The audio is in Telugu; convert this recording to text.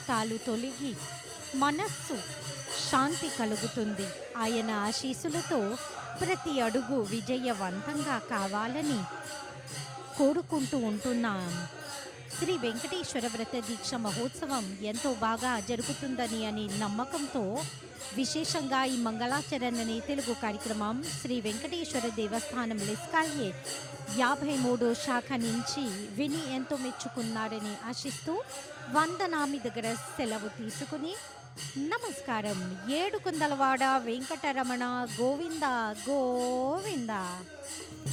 కష్టాలు తొలగి మనస్సు శాంతి కలుగుతుంది ఆయన ఆశీస్సులతో ప్రతి అడుగు విజయవంతంగా కావాలని కోరుకుంటూ ఉంటున్నాం శ్రీ వెంకటేశ్వర వ్రత దీక్ష మహోత్సవం ఎంతో బాగా జరుగుతుందని అని నమ్మకంతో విశేషంగా ఈ మంగళాచరణని తెలుగు కార్యక్రమం శ్రీ వెంకటేశ్వర దేవస్థానం లెస్కాల్యే యాభై మూడో శాఖ నుంచి విని ఎంతో మెచ్చుకున్నారని ఆశిస్తూ వందనామి దగ్గర సెలవు తీసుకుని నమస్కారం ఏడుకుందలవాడ వెంకటరమణ గోవింద గోవింద